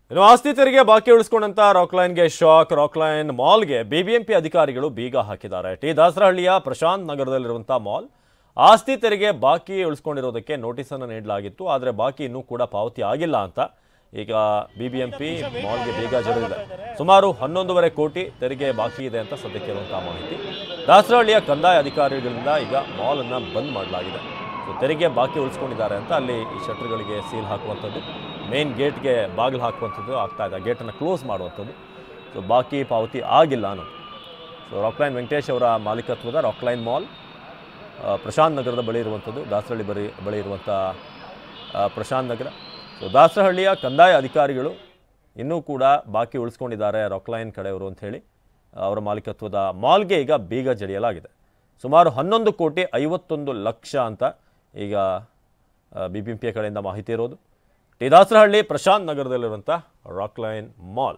ಇನ್ನು ಆಸ್ತಿ ತೆರಿಗೆ ಬಾಕಿ ಉಳಿಸ್ಕೊಂಡಂತ ರಾಕ್ಲೈನ್ಗೆ ಶಾಕ್ ರಾಕ್ಲೈನ್ ಮಾಲ್ಗೆ ಬಿಬಿಎಂಪಿ ಅಧಿಕಾರಿಗಳು ಬೀಗ ಹಾಕಿದ್ದಾರೆ ಟಿ ದಾಸರಹಳ್ಳಿಯ ಪ್ರಶಾಂತ್ ನಗರದಲ್ಲಿರುವಂತಹ ಮಾಲ್ ಆಸ್ತಿ ತೆರಿಗೆ ಬಾಕಿ ಉಳಿಸ್ಕೊಂಡಿರೋದಕ್ಕೆ ನೋಟಿಸ್ ಅನ್ನು ನೀಡಲಾಗಿತ್ತು ಆದರೆ ಬಾಕಿ ಇನ್ನೂ ಕೂಡ ಪಾವತಿ ಆಗಿಲ್ಲ ಅಂತ ಈಗ ಬಿಬಿಎಂಪಿ ಮಾಲ್ಗೆ ಬೀಗ ಜಡಿದಿದೆ ಸುಮಾರು ಹನ್ನೊಂದೂವರೆ ಕೋಟಿ ತೆರಿಗೆ ಬಾಕಿ ಇದೆ ಅಂತ ಸದ್ಯಕ್ಕೆ ಇರುವಂತಹ ಮಾಹಿತಿ ದಾಸರಹಳ್ಳಿಯ ಕಂದಾಯ ಅಧಿಕಾರಿಗಳಿಂದ ಈಗ ಮಾಲ್ ಅನ್ನ ಬಂದ್ ಮಾಡಲಾಗಿದೆ ಸೊ ತೆರಿಗೆ ಬಾಕಿ ಉಳಿಸ್ಕೊಂಡಿದ್ದಾರೆ ಅಂತ ಅಲ್ಲಿ ಈ ಶಟರ್ಗಳಿಗೆ ಸೀಲ್ ಹಾಕುವಂಥದ್ದು ಮೇನ್ ಗೇಟ್ಗೆ ಬಾಗಿಲು ಹಾಕುವಂಥದ್ದು ಆಗ್ತಾ ಇದೆ ಗೇಟನ್ನು ಕ್ಲೋಸ್ ಮಾಡುವಂಥದ್ದು ಸೊ ಬಾಕಿ ಪಾವತಿ ಆಗಿಲ್ಲ ಅನ್ನೋದು ಸೊ ರಾಕ್ಲೈನ್ ವೆಂಕಟೇಶ್ ಅವರ ಮಾಲೀಕತ್ವದ ರಾಕ್ಲೈನ್ ಮಾಲ್ ಆ, ಪ್ರಶಾಂತ್ ನಗರದ ಬಳಿ ಇರುವಂಥದ್ದು ದಾಸರಹಳ್ಳಿ ಬಳಿ ಬಳಿ ಇರುವಂಥ ಆ, ಪ್ರಶಾಂತ್ ನಗರ ಸೊ ದಾಸರಹಳ್ಳಿಯ ಕಂದಾಯ ಅಧಿಕಾರಿಗಳು ಇನ್ನೂ ಕೂಡ ಬಾಕಿ ಉಳಿಸ್ಕೊಂಡಿದ್ದಾರೆ ರಾಕ್ಲೈನ್ ಕಡೆಯವರು ಅಂತ ಹೇಳಿ ಅವರ ಮಾಲೀಕತ್ವದ ಮಾಲ್ಗೆ ಈಗ ಬೀಗ ಜಡಿಯಲಾಗಿದೆ ಸುಮಾರು ಹನ್ನೊಂದು ಕೋಟಿ ಐವತ್ತೊಂದು ಲಕ್ಷ ಅಂತ ಈಗ ಬಿ ಬಿ ಎಂ ಪಿಯ ಕಡೆಯಿಂದ ಮಾಹಿತಿ ಇರೋದು ಟಿ ದಾಸರಹಳ್ಳಿ ಪ್ರಶಾಂತ್ ನಗರದಲ್ಲಿರುವಂಥ ರಾಕ್ಲೈನ್ ಮಾಲ್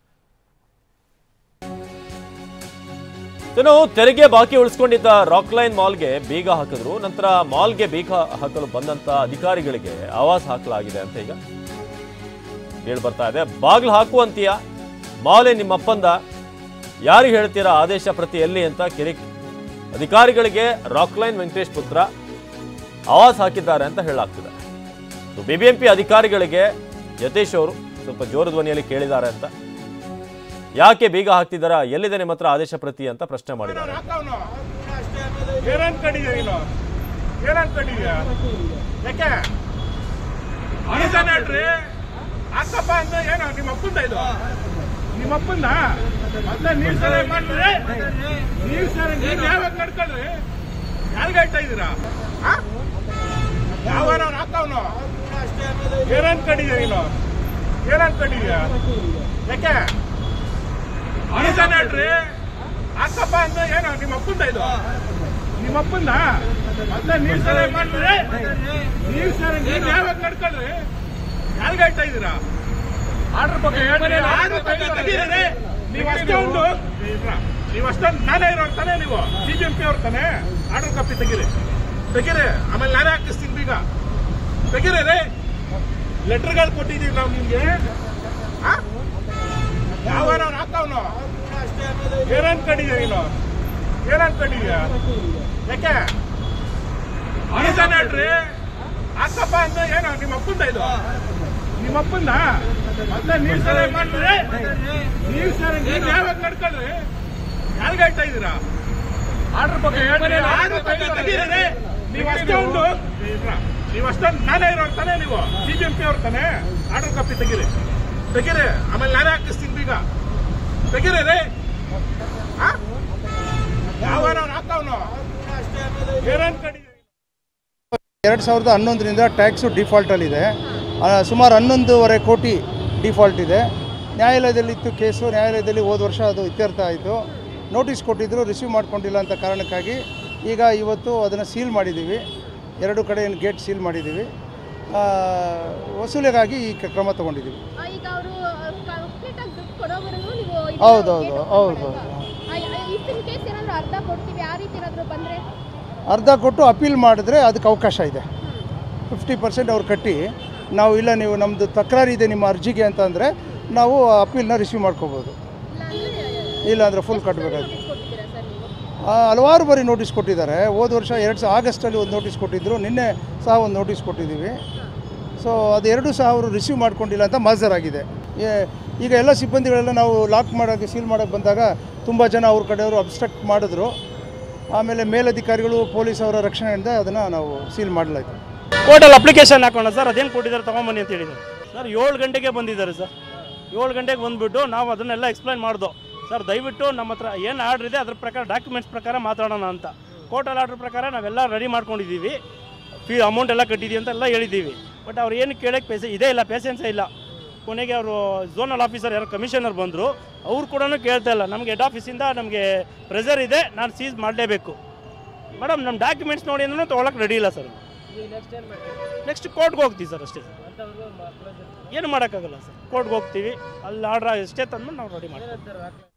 ಇನ್ನು ತೆರಿಗೆ ಬಾಕಿ ಉಳಿಸ್ಕೊಂಡಿದ್ದ ರಾಕ್ಲೈನ್ ಮಾಲ್ಗೆ ಬೀಗ ಹಾಕಿದ್ರು ನಂತರ ಮಾಲ್ಗೆ ಬೀಗ ಹಾಕಲು ಬಂದಂತ ಅಧಿಕಾರಿಗಳಿಗೆ ಆವಾಸ್ ಹಾಕಲಾಗಿದೆ ಅಂತ ಈಗ ಹೇಳಿ ಬರ್ತಾ ಇದೆ ಬಾಗಿಲು ಹಾಕುವಂತೀಯ ಮಾಲೆ ನಿಮ್ಮಪ್ಪಂದ ಯಾರಿಗೆ ಹೇಳ್ತೀರಾ ಆದೇಶ ಪ್ರತಿ ಎಲ್ಲಿ ಅಂತ ಕಿರಿಕ್ ಅಧಿಕಾರಿಗಳಿಗೆ ರಾಕ್ಲೈನ್ ವೆಂಕಟೇಶ್ ಪುತ್ರ ಆವಾಸ್ ಹಾಕಿದ್ದಾರೆ ಅಂತ ಹೇಳಲಾಗ್ತಿದೆ ಬಿಬಿಎಂಪಿ ಅಧಿಕಾರಿಗಳಿಗೆ ಯತೀಶ್ ಅವರು ಸ್ವಲ್ಪ ಜೋರು ಧ್ವನಿಯಲ್ಲಿ ಕೇಳಿದ್ದಾರೆ ಅಂತ ಯಾಕೆ ಬೀಗ ಹಾಕ್ತಿದ್ದಾರಾ ಎಲ್ಲಿದೆ ನಿಮ್ಮ ಹತ್ರ ಆದೇಶ ಪ್ರತಿ ಅಂತ ಪ್ರಶ್ನೆ ಮಾಡಿದ್ದಾರೆ ಹಾಕವ್ನು. ಏನ್ ಅನ್ಕೊಂಡಿದ್ಯ ನೀನು ಏನ್ ಅನ್ಕೊಂಡಿದ್ಯ ಯಾಕೆ ನೀನ್ ಹೇಳ್ರಿ ಹಾಕಪ್ಪ ಅಂದ್ರೆ ಏನು ನಿಮ್ಮ ಅಪ್ಪಂದ ಇದು ನಿಮ್ಮ ಅಪ್ಪಂದ ಮತ್ತೆ ನೀವ್ ಸರಿ ಮಾಡ್ರಿ ನೀವ್ ಸರಿ ನೀವ್ ಯಾವಾಗ ನಡ್ಕೊಳ್ರಿ ಯಾರಿಗ ಹೇಳ್ತಾ ಇದೀರಾ ಯಾವನವ್ನು ಹಾಕವ್ನು ಏನ್ ಅನ್ಕೊಂಡಿದ್ಯ ನೀನು ಏನ್ ಅನ್ಕೊಂಡಿದ್ಯ ಯಾಕೆ ನೀನ್ ಹೇಳ್ರಿ ಹಾಕಪ್ಪ ಅಂದ್ರೆ ಏನು ನಿಮ್ಮ ಅಪ್ಪಂದ ಇದು ನಿಮ್ಮ ಅಪ್ಪಂದ ಮತ್ತೆ ನೀವ್ ಸರಿ ಮಾಡ್ರಿ ನೀವ್ ಸರಿ ನೀವ್ ಯಾವಾಗ ನಡ್ಕೊಳ್ರಿ ಯಾರಿಗ ಹೇಳ್ತಾ ಇದೀರಾ ಆರ್ಡರ್ ಬಗ್ಗೆ ಹೇಳ್ರಿ ಆರ್ಡರ್ ಬಗ್ಗೆ ತೆಗೀರಿ ನೀವು ಅಷ್ಟೊಂದು ನೀವು ಅಷ್ಟೊಂದು ನಾನೇ ಇರೋರು ತಾನೇ ನೀವು ಸಿಬಿಎಂಪಿ ಅವ್ರ ತಾನೇ ಆರ್ಡರ್ ಕಾಪಿ ತೆಗೀರಿ ತೆಗೀರಿ ಆಮೇಲೆ ನಾನೇ ಹಾಕಿಸ್ತೀನಿ ಬೀಗ ತೆಗೀರಿ ರೀ ಲೆಟರ್ಗಳು ಕೊಟ್ಟಿದ್ದೀವಿ ನಾವು ನಿಮ್ಗೆ ಯಾವನವ್ನು ಹಾಕವ್ನು ಏನ್ ಅನ್ಕೊಂಡಿದ್ಯ ನೀನು ಏನ್ ಅನ್ಕೊಂಡಿದ್ಯ ಯಾಕೆ ನೀನ್ ಹೇಳ್ರಿ ಹಾಕಪ್ಪ ಅಂದ್ರೆ ಏನು ನಿಮ್ಮ ಅಪ್ಪಂದ ಇದು ನಿಮ್ಮ ಅಪ್ಪಂದ ಮತ್ತೆ ನೀವ್ ಸರಿ ಮಾಡ್ರಿ ನೀವ್ ಸರಿ ನೀವ್ ಯಾವಾಗ ನಡ್ಕೊಳ್ರಿ ಯಾರಿಗ ಹೇಳ್ತಾ ಇದೀರಾ ಆರ್ಡರ್ ಬಗ್ಗೆ ಹೇಳ್ರಿ ಆರ್ಡರ್ ಬಗ್ಗೆ ತೆಗೀರಿ ನೀವು ಅಷ್ಟೊಂದು ನೀವು ಅಷ್ಟೊಂದು ನಾನೇ ಇರೋರು ತಾನೇ ನೀವು ಸಿಬಿಎಂಪಿ ಅವ್ರ ತಾನೇ ಆರ್ಡರ್ ಕಾಪಿ ತೆಗೀರಿ ತೆಗೀರಿ ಆಮೇಲೆ ನಾನೇ ಹಾಕಿಸ್ತೀನಿ ಬೀಗ ತೆಗೀರಿ ರೀ ಯಾವನವ್ನು ಹಾಕವ್ನು ಏನ್ ಅನ್ಕೊಂಡಿದ್ಯ ಎರಡು ಸಾವಿರದ ಹನ್ನೊಂದರಿಂದ ಟ್ಯಾಕ್ಸು ಡಿಫಾಲ್ಟಲ್ಲಿದೆ ಆ, ಸುಮಾರು ಹನ್ನೊಂದೂವರೆ ಕೋಟಿ ಡಿಫಾಲ್ಟ್ ಇದೆ ನ್ಯಾಯಾಲಯದಲ್ಲಿತ್ತು ಕೇಸು ನ್ಯಾಯಾಲಯದಲ್ಲಿ ಹೋದ ವರ್ಷ ಅದು ಇತ್ಯರ್ಥ ಆಯಿತು ನೋಟಿಸ್ ಕೊಟ್ಟಿದ್ದರು ರಿಸೀವ್ ಮಾಡ್ಕೊಂಡಿಲ್ಲ ಅಂತ ಕಾರಣಕ್ಕಾಗಿ ಈಗ ಇವತ್ತು ಅದನ್ನು ಸೀಲ್ ಮಾಡಿದ್ದೀವಿ ಎರಡು ಕಡೆ ಏನು ಗೇಟ್ ಸೀಲ್ ಮಾಡಿದ್ದೀವಿ ಆ, ವಸೂಲಿಗಾಗಿ ಈ ಕ- ಕ್ರಮ ತಗೊಂಡಿದ್ದೀವಿ ಆ, ಈಗ ಅವರು ಕಂಪ್ಲೀಟ್ ಆಗಿ ದುಡ್ಡು ಕೊಡೋವರೆಗೂ ನೀವು ಇದನ್ನ ಹೌದೌದು, gate open ಹೌದು. ಮಾಡಲ್ವಾ? ಆ, ಇಫ್ ಇನ್ ಕೇಸ್ ಏನಾದ್ರು ಅರ್ಧ ಕೊಡ್ತೀವಿ ಆ ರೀತಿ ಏನಾದ್ರು ಬಂದ್ರೆ ಅರ್ಧ ಕೊಟ್ಟು ಅಪೀಲ್ ಮಾಡಿದ್ರೆ ಅದಕ್ಕೆ ಅವಕಾಶ ಇದೆ ಫಿಫ್ಟಿ ಪರ್ಸೆಂಟ್ ಅವ್ರು ಕಟ್ಟಿ ನಾವು ಇಲ್ಲ ನೀವು ನಮ್ಮದು ತಕರಾರಿದೆ ನಿಮ್ಮ ಅರ್ಜಿಗೆ ಅಂತ ಅಂದರೆ ನಾವು ಅಪೀಲ್ನ ರಿಸೀವ್ ಮಾಡ್ಕೋಬೋದು ಇಲ್ಲ ಅಂದ್ರೆ ಇಲ್ಲ ಅಂದರೆ ಫುಲ್ ಕಟ್ಟಬೇಕಾಗುತ್ತೆ notice ಕೊಟ್ಟಿದ್ದೀರಾ ಸರ್ ನೀವು ಆ, ಹಲವಾರು ಬಾರಿ ನೋಟಿಸ್ ಕೊಟ್ಟಿದ್ದಾರೆ ಹೋದ ವರ್ಷ ಎರಡು ಸಾವಿರ ಆಗಸ್ಟಲ್ಲಿ ಒಂದು ನೋಟಿಸ್ ಕೊಟ್ಟಿದ್ದರು ನಿನ್ನೆ ಸಹ ಒಂದು ನೋಟಿಸ್ ಕೊಟ್ಟಿದ್ದೀವಿ ಸೊ ಅದು ಎರಡೂ ಸಹ ಅವರು ರಿಸೀವ್ ಮಾಡ್ಕೊಂಡಿಲ್ಲ ಅಂತ ಮಾಜರಾಗಿದೆ ಏ- ಈಗ ಎಲ್ಲ ಸಿಬ್ಬಂದಿಗಳೆಲ್ಲ ನಾವು ಲಾಕ್ ಮಾಡೋಕ್ಕೆ ಸೀಲ್ ಮಾಡೋಕ್ಕೆ ಬಂದಾಗ ತುಂಬ ಜನ ಅವ್ರ ಕಡೆಯವರು ಅಬ್ಸ್ಟ್ರಕ್ಟ್ ಮಾಡಿದ್ರು ಆಮೇಲೆ ಮೇಲಧಿಕಾರಿಗಳು ಪೊಲೀಸ್ ಅವರ ರಕ್ಷಣೆಯಿಂದ ಅದನ್ನು ನಾವು ಸೀಲ್ ಮಾಡಲಾಯಿತು ಕೋರ್ಟಲ್ಲಿ ಅಪ್ಲಿಕೇಶನ್ ಹಾಕೋಣ ಸರ್ ಅದೇನು ಕೊಟ್ಟಿದ್ದಾರೆ ತೊಗೊಂಬನ್ನಿ ಅಂತ ಹೇಳಿದ್ರು ಸರ್ ಏಳು ಗಂಟೆಗೆ ಬಂದಿದ್ದಾರೆ ಸರ್ ಏಳು ಗಂಟೆಗೆ ಬಂದುಬಿಟ್ಟು ನಾವು ಅದನ್ನೆಲ್ಲ ಎಕ್ಸ್ಪ್ಲೈನ್ ಮಾಡ್ದು ಸರ್ ದಯವಿಟ್ಟು ನಮ್ಮ ಹತ್ರ ಏನು ಆರ್ಡ್ರ್ ಇದೆ ಅದ್ರ ಪ್ರಕಾರ ಡಾಕ್ಯುಮೆಂಟ್ಸ್ ಪ್ರಕಾರ ಮಾತಾಡೋಣ ಅಂತ ಕೋರ್ಟಲ್ಲಿ ಆರ್ಡ್ರ್ ಪ್ರಕಾರ ನಾವೆಲ್ಲ ರೆಡಿ ಮಾಡ್ಕೊಂಡಿದ್ದೀವಿ ಫೀ ಅಮೌಂಟ್ ಎಲ್ಲ ಕಟ್ಟಿದ್ದೀವಿ ಅಂತ ಎಲ್ಲ ಹೇಳಿದ್ದೀವಿ ಬಟ್ ಅವ್ರು ಏನು ಕೇಳೋಕ್ಕೆ ಪೇಸೆ ಇದೇ ಇಲ್ಲ ಪೇಷನ್ಸೇ ಇಲ್ಲ ಕೊನೆಗೆ ಅವರು ಝೋನಲ್ ಆಫೀಸರ್ ಯಾರು ಕಮಿಷನರ್ ಬಂದರು ಅವ್ರು ಕೂಡ ಕೇಳ್ತಾ ಇಲ್ಲ ನಮಗೆ ಹೆಡ್ ಆಫೀಸಿಂದ ನಮಗೆ ಪ್ರೆಷರ್ ಇದೆ ನಾನು ಸೀಸ್ ಮಾಡಲೇಬೇಕು ಮೇಡಮ್ ನಮ್ಮ ಡಾಕ್ಯುಮೆಂಟ್ಸ್ ನೋಡಿ ಅಂದ್ರೆ ತೊಗೊಳಕ್ಕೆ ರೆಡಿ ಇಲ್ಲ ಸರ್ ನೆಕ್ಸ್ಟ್ ಕೋರ್ಟ್ಗೆ ಹೋಗ್ತೀವಿ ಸರ್ ಅಷ್ಟೇ ಏನು ಮಾಡೋಕ್ಕಾಗಲ್ಲ ಸರ್ ಕೋರ್ಟ್ಗೆ ಹೋಗ್ತೀವಿ ಅಲ್ಲಿ ಆರ್ಡ್ರ್ ಎಷ್ಟೇ ತಂದ್ಮೇಲೆ ನಾವು ರೆಡಿ ಮಾಡ್ತೀವಿ